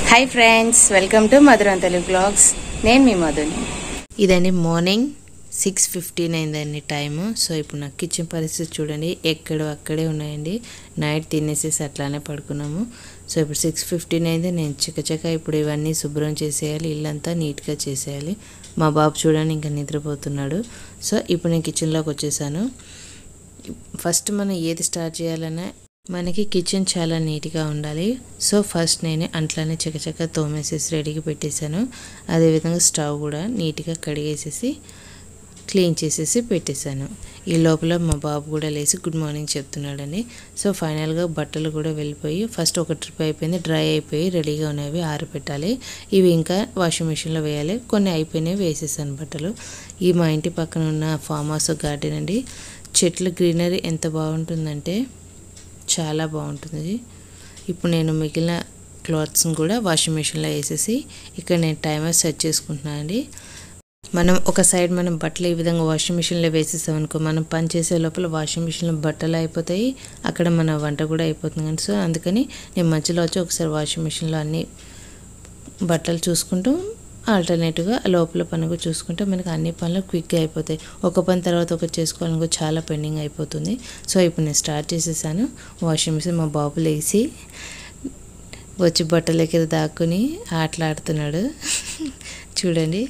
hi friends welcome to మధురం Telugu blogs నేను మీ మధుని ఇదండి మార్నింగ్ సిక్స్ ఫిఫ్టీన్ అయిందండి టైము సో ఇప్పుడు నాకు కిచెన్ పరిస్థితి చూడండి ఎక్కడో అక్కడే ఉన్నాయండి నైట్ తినేసేసి అట్లానే పడుకున్నాము సో ఇప్పుడు సిక్స్ ఫిఫ్టీన్ అయింది నేను చికచక ఇప్పుడు ఇవన్నీ శుభ్రం చేసేయాలి ఇల్లంతా నీట్గా చేసేయాలి మా బాబు చూడండి ఇంకా నిద్రపోతున్నాడు సో ఇప్పుడు నేను కిచెన్లోకి వచ్చేసాను ఫస్ట్ మనం ఏది స్టార్ట్ చేయాలన్నా మనకి కిచెన్ చాలా నీట్గా ఉండాలి సో ఫస్ట్ నేను అంట్లోనే చకచక తోమేసేసి రెడీగా పెట్టేశాను అదేవిధంగా స్టవ్ కూడా నీట్గా కడిగేసేసి క్లీన్ చేసేసి పెట్టేశాను ఈ లోపల మా బాబు కూడా లేచి గుడ్ మార్నింగ్ చెప్తున్నాడని సో ఫైనల్గా బట్టలు కూడా వెళ్ళిపోయి ఫస్ట్ ఒక ట్రిప్ అయిపోయింది డ్రై అయిపోయి రెడీగా ఉన్నవి ఆరబెట్టాలి ఇవి ఇంకా వాషింగ్ మిషన్లో వేయాలి కొన్ని అయిపోయినాయి వేసేసాను బట్టలు ఈ మా ఇంటి పక్కన ఉన్న ఫామ్ హౌస్ గార్డెన్ అండి చెట్లు గ్రీనరీ ఎంత బాగుంటుందంటే చాలా బాగుంటుంది ఇప్పుడు నేను మిగిలిన క్లాత్స్ని కూడా వాషింగ్ మిషన్లో వేసేసి ఇక్కడ నేను టైమర్ సెట్ చేసుకుంటున్నాను అండి మనం ఒక సైడ్ మనం బట్టలు ఈ విధంగా వాషింగ్ మిషన్లో వేసేసాం అనుకో మనం పని చేసే లోపల వాషింగ్ మిషన్లో బట్టలు అయిపోతాయి అక్కడ మన వంట కూడా అయిపోతుంది కానీ సో అందుకని నేను మధ్యలో వచ్చి ఒకసారి వాషింగ్ మిషన్లో అన్ని బట్టలు చూసుకుంటూ ఆల్టర్నేటివ్గా లోపల పని కూడా చూసుకుంటే మనకి అన్ని పనులు క్విక్గా అయిపోతాయి ఒక పని తర్వాత ఒకటి చేసుకోవాలనుకో చాలా పెండింగ్ అయిపోతుంది సో ఇప్పుడు నేను స్టార్ట్ చేసేసాను వాషింగ్ మిషన్ మా బాబు లేచి వచ్చి బట్టల దగ్గర దాక్కుని ఆటలాడుతున్నాడు చూడండి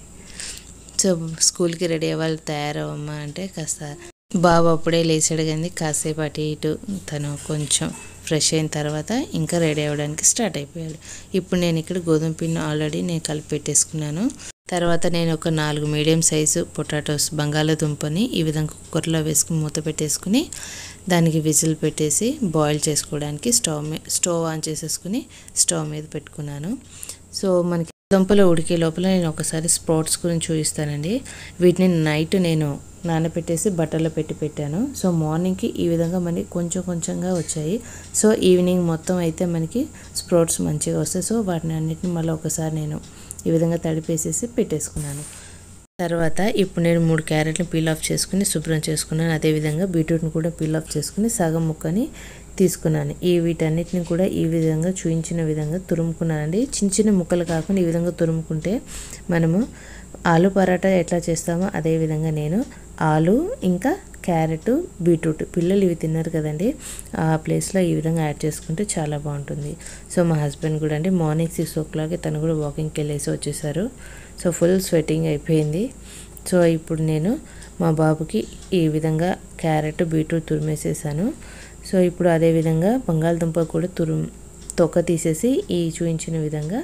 సో స్కూల్కి రెడీ అవ్వాలి తయారవ్వమ్మా అంటే కాస్త బాబు అప్పుడే లేచాడు కానీ కాసేపు అటు ఇటు తను కొంచెం ఫ్రెష్ అయిన తర్వాత ఇంకా రెడీ అవ్వడానికి స్టార్ట్ అయిపోయాడు ఇప్పుడు నేను ఇక్కడ గోధుమ పిండి ఆల్రెడీ నేను కలిపి పెట్టేసుకున్నాను తర్వాత నేను ఒక నాలుగు మీడియం సైజు పొటాటోస్ బంగాళాదుంపని ఈ విధంగా కుక్కర్లో వేసుకుని మూత పెట్టేసుకుని దానికి విజిల్ పెట్టేసి బాయిల్ చేసుకోవడానికి స్టవ్ మీ స్టవ్ ఆన్ చేసేసుకుని స్టవ్ మీద పెట్టుకున్నాను సో మనకి దుంపలు ఉడికే లోపల నేను ఒకసారి స్ప్రౌట్స్ గురించి చూపిస్తానండి వీటిని నైట్ నేను నానబెట్టేసి బట్టలో పెట్టి పెట్టాను సో మార్నింగ్కి ఈ విధంగా మనకి కొంచెం కొంచెంగా వచ్చాయి సో ఈవినింగ్ మొత్తం అయితే మనకి స్ప్రౌట్స్ మంచిగా వస్తాయి సో వాటిని అన్నిటిని మళ్ళీ ఒకసారి నేను ఈ విధంగా తడిపేసేసి పెట్టేసుకున్నాను తర్వాత ఇప్పుడు నేను మూడు క్యారెట్ని పీల్ ఆఫ్ చేసుకుని శుభ్రం చేసుకున్నాను అదేవిధంగా బీట్రూట్ని కూడా పీల్ ఆఫ్ చేసుకుని సగం ముక్కని తీసుకున్నాను ఈ వీటన్నిటిని కూడా ఈ విధంగా చూయించిన విధంగా తురుముకున్నానండి చిన్న చిన్న ముక్కలు కాకుండా ఈ విధంగా తురుముకుంటే మనము ఆలు పరాటా ఎట్లా చేస్తామో అదే విధంగా నేను ఆలు ఇంకా క్యారెట్ బీట్రూట్ పిల్లలు ఇవి తిన్నారు కదండి ఆ ప్లేస్లో ఈ విధంగా యాడ్ చేసుకుంటే చాలా బాగుంటుంది సో మా హస్బెండ్ కూడా అండి మార్నింగ్ సిక్స్ ఓ క్లాక్కి తను కూడా వాకింగ్కి వెళ్ళేసి వచ్చేసారు సో ఫుల్ స్వెట్టింగ్ అయిపోయింది సో ఇప్పుడు నేను మా బాబుకి ఈ విధంగా క్యారెట్ బీట్రూట్ తురిమేసేసాను సో ఇప్పుడు అదేవిధంగా బంగాళదుంప కూడా తురుము తొక్క తీసేసి ఈ చూపించిన విధంగా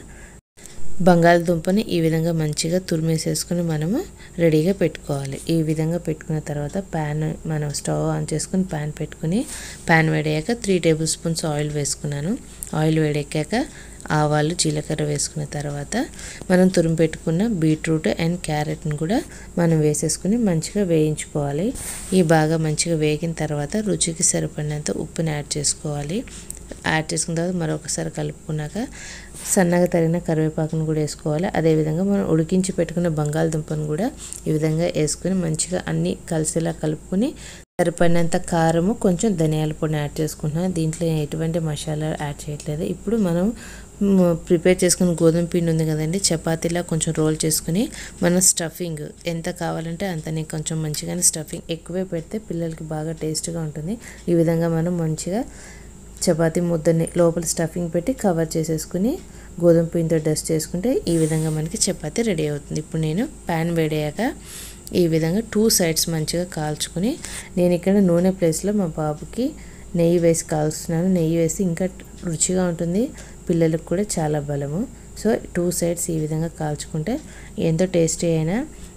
బంగాళదుంపని ఈ విధంగా మంచిగా తురిమేసేసుకుని మనము రెడీగా పెట్టుకోవాలి ఈ విధంగా పెట్టుకున్న తర్వాత ప్యాన్ మనం స్టవ్ ఆన్ చేసుకుని ప్యాన్ పెట్టుకుని ప్యాన్ వేడయ్యాక త్రీ టేబుల్ స్పూన్స్ ఆయిల్ వేసుకున్నాను ఆయిల్ వేడెక్కాక ఆవాలు జీలకర్ర వేసుకున్న తర్వాత మనం తురిమి పెట్టుకున్న బీట్రూట్ అండ్ క్యారెట్ని కూడా మనం వేసేసుకుని మంచిగా వేయించుకోవాలి ఈ బాగా మంచిగా వేగిన తర్వాత రుచికి సరిపడినంత ఉప్పుని యాడ్ చేసుకోవాలి యాడ్ చేసుకున్న తర్వాత మరొకసారి కలుపుకున్నాక సన్నగా తరిగిన కరివేపాకును కూడా వేసుకోవాలి అదేవిధంగా మనం ఉడికించి పెట్టుకున్న బంగాళదుంపను కూడా ఈ విధంగా వేసుకుని మంచిగా అన్నీ కలిసేలా కలుపుకొని సరిపడినంత కారము కొంచెం ధనియాల పొడిని యాడ్ చేసుకుంటున్నాను దీంట్లో ఎటువంటి మసాలా యాడ్ చేయట్లేదు ఇప్పుడు మనం ప్రిపేర్ చేసుకున్న గోధుమ పిండి ఉంది కదండి చపాతీలా కొంచెం రోల్ చేసుకుని మనం స్టఫింగ్ ఎంత కావాలంటే అంతని కొంచెం మంచిగానే స్టఫింగ్ ఎక్కువే పెడితే పిల్లలకి బాగా టేస్ట్గా ఉంటుంది ఈ విధంగా మనం మంచిగా చపాతీ ముద్దని లోపల స్టఫింగ్ పెట్టి కవర్ చేసేసుకుని గోధుమ పిండితో డస్ట్ చేసుకుంటే ఈ విధంగా మనకి చపాతీ రెడీ అవుతుంది ఇప్పుడు నేను ప్యాన్ వేడయ్యాక ఈ విధంగా టూ సైడ్స్ మంచిగా కాల్చుకుని నేను ఇక్కడ నూనె ప్లేస్లో మా బాబుకి నెయ్యి వేసి కాల్చుతున్నాను నెయ్యి వేసి ఇంకా రుచిగా ఉంటుంది పిల్లలకు కూడా చాలా బలము సో టూ సైడ్స్ ఈ విధంగా కాల్చుకుంటే ఎంతో టేస్టీ అయిన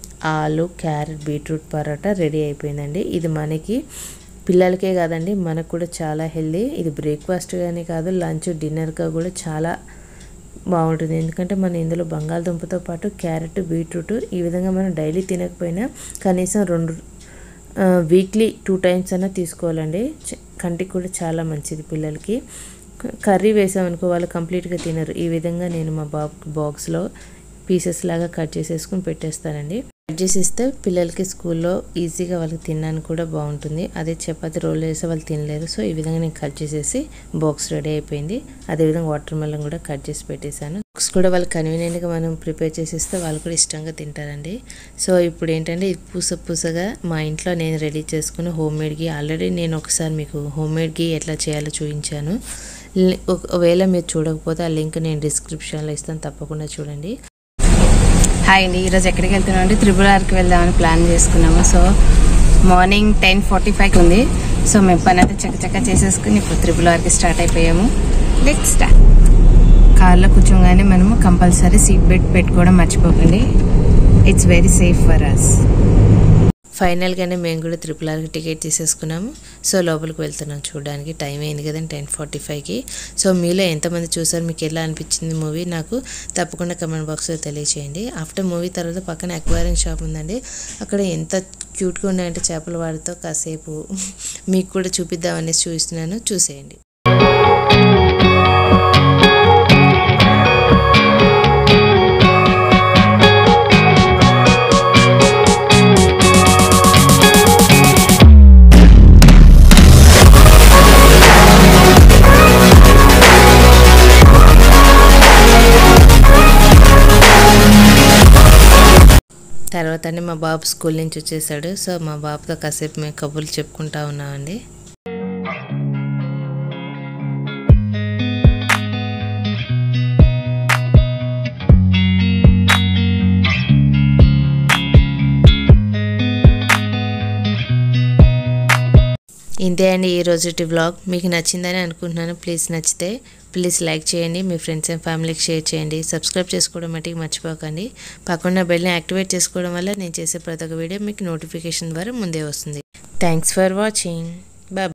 ఆలు క్యారెట్ బీట్రూట్ పరోటా రెడీ అయిపోయిందండి ఇది మనకి పిల్లలకే కాదండి మనకు కూడా చాలా హెల్దీ ఇది బ్రేక్ఫాస్ట్ కానీ కాదు లంచ్ డిన్నర్గా కూడా చాలా బాగుంటుంది ఎందుకంటే మనం ఇందులో బంగాళదుంపతో పాటు క్యారెట్ బీట్రూట్ ఈ విధంగా మనం డైలీ తినకపోయినా కనీసం రెండు వీక్లీ టూ టైమ్స్ అయినా తీసుకోవాలండి కంటికి కూడా చాలా మంచిది పిల్లలకి కర్రీ వేసామనుకో వాళ్ళు కంప్లీట్గా తినరు ఈ విధంగా నేను మా బాబు బాక్స్లో పీసెస్ లాగా కట్ చేసేసుకుని పెట్టేస్తానండి కట్ చేసి ఇస్తే పిల్లలకి స్కూల్లో ఈజీగా వాళ్ళకి తినడానికి కూడా బాగుంటుంది అదే చపాతి రోల్ వేస్తే వాళ్ళు తినలేరు సో ఈ విధంగా నేను కట్ చేసేసి బాక్స్ రెడీ అయిపోయింది అదేవిధంగా వాటర్ మెలన్ కూడా కట్ చేసి పెట్టేశాను బాక్స్ కూడా వాళ్ళు కన్వీనియంట్గా మనం ప్రిపేర్ చేసి ఇస్తే వాళ్ళు కూడా ఇష్టంగా తింటారండి సో ఇప్పుడు ఏంటంటే ఇది పూస పూసగా మా ఇంట్లో నేను రెడీ చేసుకుని హోమ్ మేడ్కి ఆల్రెడీ నేను ఒకసారి మీకు హోమ్ మేడ్కి ఎట్లా చేయాలో చూపించాను లి- ఒకవేళ మీరు చూడకపోతే ఆ లింక్ నేను డిస్క్రిప్షన్లో ఇస్తాను తప్పకుండా చూడండి హాయ్ అండి ఈరోజు ఎక్కడికి వెళ్తున్నాం అంటే త్రిపుల్ ఆర్కి వెళ్దామని ప్లాన్ చేసుకున్నాము సో మార్నింగ్ టెన్ ఫార్టీ ఫైవ్కి ఉంది సో మేము పని అయితే చక్కచక్క చేసేసుకుని ఇప్పుడు త్రిపుల్ ఆర్కి స్టార్ట్ అయిపోయాము లెట్ స్టార్ట్ కార్లో కూర్చోగానే మనము కంపల్సరీ సీట్ బెల్ట్ పెట్టుకోవడం మర్చిపోకండి it's very safe for us ఫైనల్గానే మేము కూడా త్రిపుల్ ఆర్కి టికెట్ తీసేసుకున్నాము సో లోపలికి వెళ్తున్నాం చూడడానికి టైం అయింది కదండి టెన్ ఫార్టీ ఫైవ్కి సో మీలో ఎంతమంది చూసారు మీకు ఎలా అనిపించింది మూవీ నాకు తప్పకుండా కమెంట్ బాక్స్లో తెలియచేయండి ఆఫ్టర్ మూవీ తర్వాత పక్కన అక్వేరియం షాప్ ఉందండి అక్కడ ఎంత క్యూట్గా ఉన్నాయంటే చేపల వాడితో కాసేపు మీకు కూడా చూపిద్దామనేసి చూపిస్తున్నాను చూసేయండి తర్వాత మా బాబు స్కూల్ నుంచి వచ్చేసాడు సో మా బాబుతో కాసేపు మేము కబుర్లు చెప్పుకుంటా ఉన్నామండి ఇంతే అండి ఈ రోజుటి వ్లాగ్ మీకు నచ్చిందని అనుకుంటున్నాను ప్లీజ్ నచ్చితే ప్లీజ్ లైక్ చేయండి మీ ఫ్రెండ్స్ అండ్ ఫ్యామిలీకి షేర్ చేయండి సబ్స్క్రైబ్ చేసుకోవడం మటుకు మర్చిపోకండి పక్కన బెల్ని యాక్టివేట్ చేసుకోవడం వల్ల నేను చేసే ప్రతి ఒక్క వీడియో మీకు నోటిఫికేషన్ ద్వారా ముందే వస్తుంది థ్యాంక్స్ ఫర్ వాచింగ్